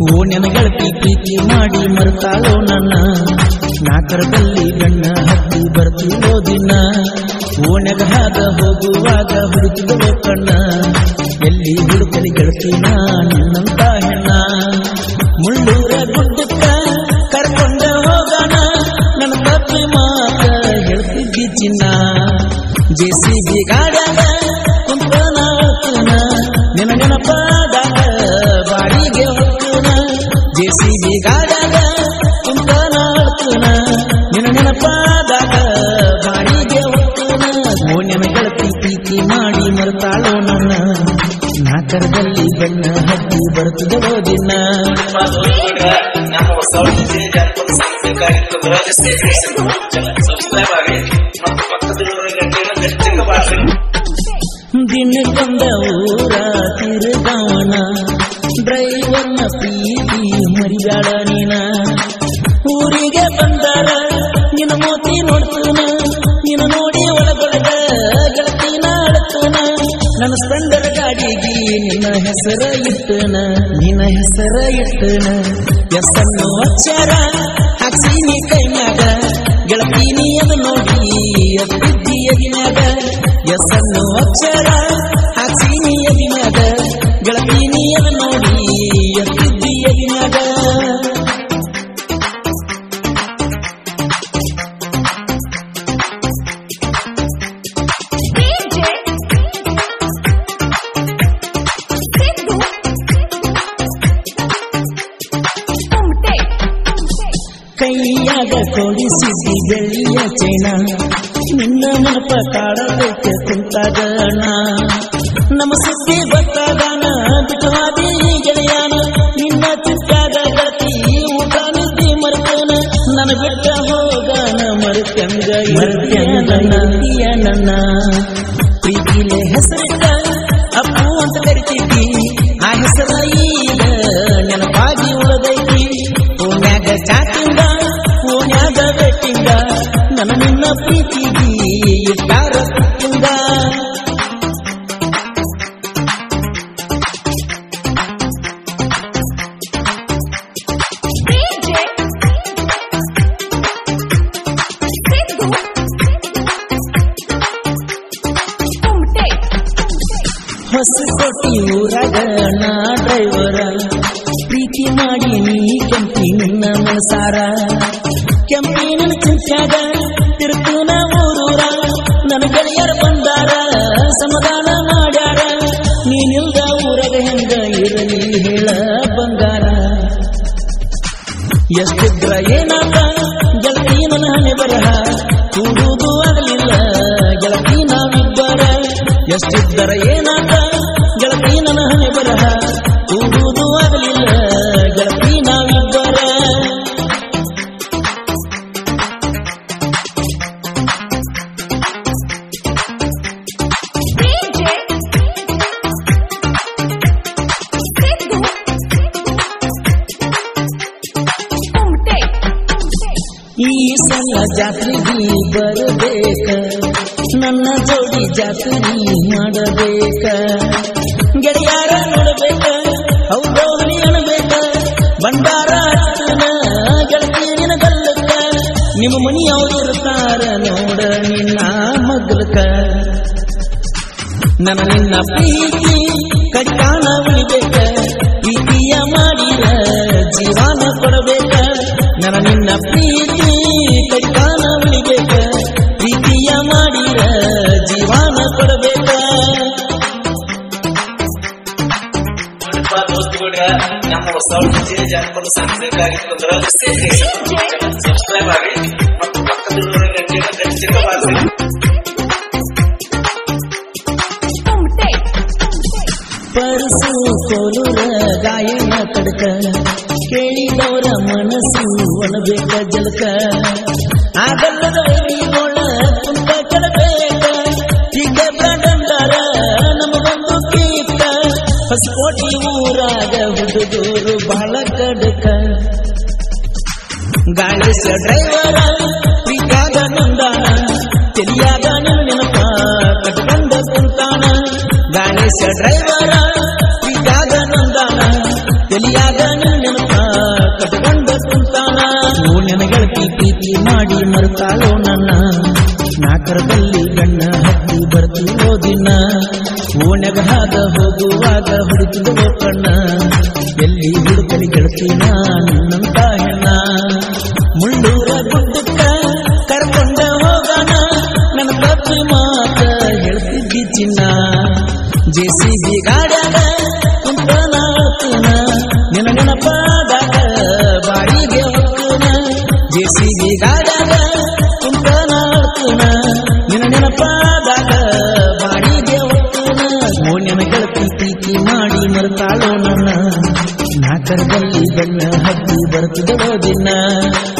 ಓ ನನ್ನ ಗೆಳತಿ ಪ್ರೀತಿ ಮಾಡಿ ಮರ್ತಾಳೋ ನನ್ನ ನಾಕರದಲ್ಲಿ ಗಣ್ಣ ಹತ್ತಿ ಬರ್ತೀವೋ ದಿನ ಓಣ್ಯಾಗ ಹಾದ ಹೋಗುವಾಗ ಹುಡುಕಿದವೋ ಕಣ್ಣ ಎಲ್ಲಿ ಹುಡುಕಲಿ ಗೆಳತಿನ ನಿನ್ನಂತ ಹೆಣ್ಣ ಮುಳ್ಳೂರ ಗುಡ್ಡಕ್ಕ ಕರ್ಕೊಂಡ ಹೋಗೋಣ ನನ್ನ ತಪ್ಪಿ ಮಾತ ಹೇಳ್ತಿದ್ದಿ ಚಿನ್ನ ಜೆ ಸಿ ಬಿ ಗಾಡ್ಯಾಗ ಕುಂತ ನಾಳ್ತನ ನಿನ್ನ ನೆನಪಾದಾಗ ಬಾಡಿಗೆ ಹೊಕ್ಕನ ಜೆ ಸಿ ಬಿ ಗಾಡ್ಯಾಗ ಕುಂತ ನಾಳ್ತನ ನಿನ್ನ ನೆನಪಾದಾಗ ಬಾಡಿಗೆ ಹೊಕ್ಕನ ಓ ನೆನ ಗೆಳತಿ ಪ್ರೀತಿ ಮಾಡಿ ಮರೆತಾಳೋ ನನ್ನ ನಾಕರದಲ್ಲಿ ಬಣ್ಣ ಹತ್ತಿ ಬರ್ತದವೋ ದಿನ ನಮ್ಮ ಹೊಸ ಜಾನಪದ ಸಂಗೀತ ಕಾರ್ಯಕ್ರಮ ಸಬ್ಸ್ಕ್ರೈಬ್ ಆಗಿ ಮತ್ತು ಪಕ್ಕದಲ್ಲಿರುವ ಗಂಟೆಯನ್ನು ಖಚಿತ ಮಾಡಿ ದಿನಕ್ಕೊಂದ ಊರ ತಿರುಗಾವಣ ಡ್ರೈವರ್ನ ಪ್ರೀತಿ ಮರಿಯಾಳ ನೀನ ಊರಿಗೆ ಬಂದಾರ ನಿನ್ನ ಮೋತಿ ನೋಡ್ತನ ನಿನ್ನ ನೋಡಿ ಒಳಗೊಳಗ ಗೆಳತಿನ ಅಳತನ ನನ್ನ ಸ್ಪೆಂಡರ್ ಗಾಡಿಗೆ ನಿನ್ನ ಹೆಸರ ಇಟ್ಟನ ನಿನ್ನ ಹೆಸರ ಇಟ್ಟನ ಎಸ್ಸನ್ನು ಅಕ್ಷರ ಹಾಕ್ಸಿ ನೀ ಕೈಮ್ಯಾಗ ಗೆಳತಿ ನೀ ಅದು ನೋಡಿ ಅತ್ತಿದ್ದಿ ಎಗಿನ್ಯಾಗ ಎಸ್ಸನ್ನು ಅಕ್ಷರ ಹಾಕ್ಸಿ ನೀ ಎಗಿನ್ಯಾಗ ಗೆಳತಿ ನೀ ಅದು ನೋಡಿ ಅತ್ತಿದ್ದಿ ಎಗಿನ್ಯಾಗ DJ Sidhu Umte ಕೈಯಾಗ ಕೊಡಿಸಿದ್ದಿ ಬೆಳ್ಳಿಯ ಚೈನ ನಿನ್ನ ನೆನಪ ಕಾಡಬೇಕು ಕುಂತಾಗ ಅಣ್ಣ ನಮ್ಮ ಸುದ್ದಿ ಗೊತ್ತಾಗಾನ ಬಿಟ್ಟವಾದಿ ಗೆಳೆಯಾನ ನಿನ್ನ ಚಿತ್ತಾಗ ಗತಿ ಊಟ ನಿದ್ದಿ ಮರ್ತನ ನನ್ನ ಬಿಟ್ಟ ಹೋಗಾನ ಮರ್ತಂಗ ಮರ್ತಂಗ ನನ್ನ ಪ್ರೀತಿಲೆ ಹೆಸರಿಟ್ಟ ಅಪ್ಪು ಅಂತ ಕರಿತಿದ್ದಿ ಆ ಹೆಸರ ಈಗ ನೆನಪಾಗಿ ಉಳದೈತಿ ಓನ್ಯಾಗ ಚಾಟಿಂದ ಓನ್ಯಾಗ ಬೆಟ್ಟಿಂದ ನನ್ನ ನಿನ್ನ ಪ್ರೀತಿಗೆ ಇಟ್ಟಾರ ಕುಟ್ಟಿಂದ DJ Sidhu Umte ಹೊಸಕೋಟಿ ಊರಾಗ ನಾ ಡ್ರೈವರ ಪ್ರೀತಿ ಮಾಡಿ ನೀ ಕೆಂಪಿ ನಿನ್ನ ಮನಸಾರ ಕೆಂಪಿನ ಚಿಂತ್ಯಾಗ ತಿರುತುನ ಊರೂರ ನನ್ನ ಗೆಳೆಯರ ಬಂದಾರ ಸಮಾಧಾನ ಮಾಡ್ಯಾರ ನೀನಿಲ್ದ ಊರಾಗ ಹೆಂಗ ಇರಲಿ ಹೇಳ ಬಂಗಾರ ಎಷ್ಟಿದ್ರ ಏನಾದ ಗೆಳತಿ ನನ್ನ ಹಣೆ ಬರಹ ಕೂಡುವುದು ಆಗಲಿಲ್ಲ ಗೆಳತಿ ನಾವಿಬ್ಬರ ಎಷ್ಟಿದ್ದರ ಏನಾದ ಗೆಳತಿ ನನ್ನ ಹಣೆ ಬರಹ ಕೂಡುವುದು ಆಗಲಿಲ್ಲ ಗೆಳತಿ ನಾವಿಬ್ಬರ DJ Sidhu Umte ಈ ಸಲ ಜಾತ್ರೆಗೆ ಬರಬೇಕ ನನ್ನ ಜೋಡಿ ಜಾತ್ರೆ ಮಾಡಬೇಕ ಗೆಳೆಯಾರ ನೋಡಬೇಕ ಹೌದೋ ಹಣಿ ಅಣಬೇಕ ಬಂಡಾರ ಹತ್ತನ ಗೆಳತಿ ನಿನ ಗಲ್ಲಕ್ಕ ನಿಮ್ಮ ಮನಿಯವ್ರು ಇರ್ತಾರ ನೋಡ ನಿನ್ನ ಮಗ್ಲಕ ನನ್ನ ನಿನ್ನ ಪ್ರೀತಿ ಕಡಿತಾನ ಉಳಿಬೇಕ ಪ್ರೀತಿಯ ಮಾಡಿರ ಜೀವನ ಕೊಡಬೇಕ ನನ್ನ ನಿನ್ನ ಪ್ರೀತಿ ಕಡಿತಾನ ಉಳಿಬೇಕ ಪ್ರೀತಿಯ ಮಾಡಿರ ಜೀವನ ಕೊಡಬೇಕ ನೋಡಪ್ಪ ದೋಸ್ತಿಗಳ್ರ ನಮ್ಮ ಹೊಸ ಜಾನಪದ ಸಂಗೀತ ಕಾರ್ಯಕ್ರಮ ಸಬ್ಸ್ಕ್ರೈಬ್ ಆಗಿ ಮತ್ತು ಪಕ್ಕದಲ್ಲಿರುವ ಗಂಟೆಯನ್ನು ಖಚಿತ ಮಾಡಿ Umte ಪರಸು ಕೋಲುರ ಗಾಯನ ಕಡಕ ಕೇಳಿದವರ ಮನಸ್ಸು ಒಣಬೇಕ ಜಲಕ ಆಗಲ್ಲದ ವೈರಿಗೋಳ ಕುಂತ ಕೆಡಬೇಕ ಈಗ ಬ್ರಾಂಡಂಡರ ನಮಗೊಂದು ಕೀಟ ಹೊಸಕೋಟಿ ಊರಾಗ ಹುಡುಗರು ಬಹಳ ಕಡಕ ಗಾಳಿಸ ಡ್ರೈವರ ಪ್ರೀತ್ಯಾಗ ನಂದಾನ ತಿಳಿಯಾಗ ನಿನ್ನ ನೆನಪ ಕಟ್ಕೊಂಡ ಕುಂತಾನ ಗಾಳಿಸ ಡ್ರೈವರ ಪ್ರೀತ್ಯಾಗ ನಂದಾನ ತಿಳಿಯಾಗ ನಿನ್ನ ನೆನಪ ನಾಕರದಲ್ಲಿ ಗಣ್ಣ ಹತ್ತಿ ಬರ್ತಿರೋ ದಿನ ಓಣ್ಯಾಗ ಹಾದ ಹೋಗುವಾಗ ಹುಡುಕಿದವೋ ಕಣ್ಣ ಎಲ್ಲಿ ಹುಡುಕಲಿ ಗೆಳತಿನ ನಿನ್ನಂತ ಹೆಣ್ಣ ಮುಳ್ಳೂರ ಗುಡ್ಡಕ್ಕ ಕರ್ಕೊಂಡ ಹೋಗೋಣ ನನ್ನ ಪ್ರತಿ ಮಾತ ಹೇಳ್ತಿದ್ದಿ ಚಿನ್ನ ಜೆ ಸಿ ಬಿ ಗಾಡ್ಯಾಗ ಕುಂತ ನಾಳ್ತನ ನಿನ್ನ ನೆನಪಾದಾಗ ಬಾಡಿಗೆ ಹೊಕ್ಕನ ಜೆ ಸಿ ಬಿ ಗಾಡ್ಯಾಗ ಕುಂತ ನಾಳ್ತನ ನಿನ್ನ ನೆನಪಾದಾಗ ಬಾಡಿಗೆ ಹೊಕ್ಕನ ಓಣ್ಯನ ಗೆಳತಿ ಪ್ರೀತಿ ಮಾಡಿ ಮರೆತಾಳೋ ನನ್ನ ನಾಕರದಲ್ಲಿ ಬೆಣ್ಣ ಹತ್ತಿ ಬರ್ತಿದವೋ ದಿನ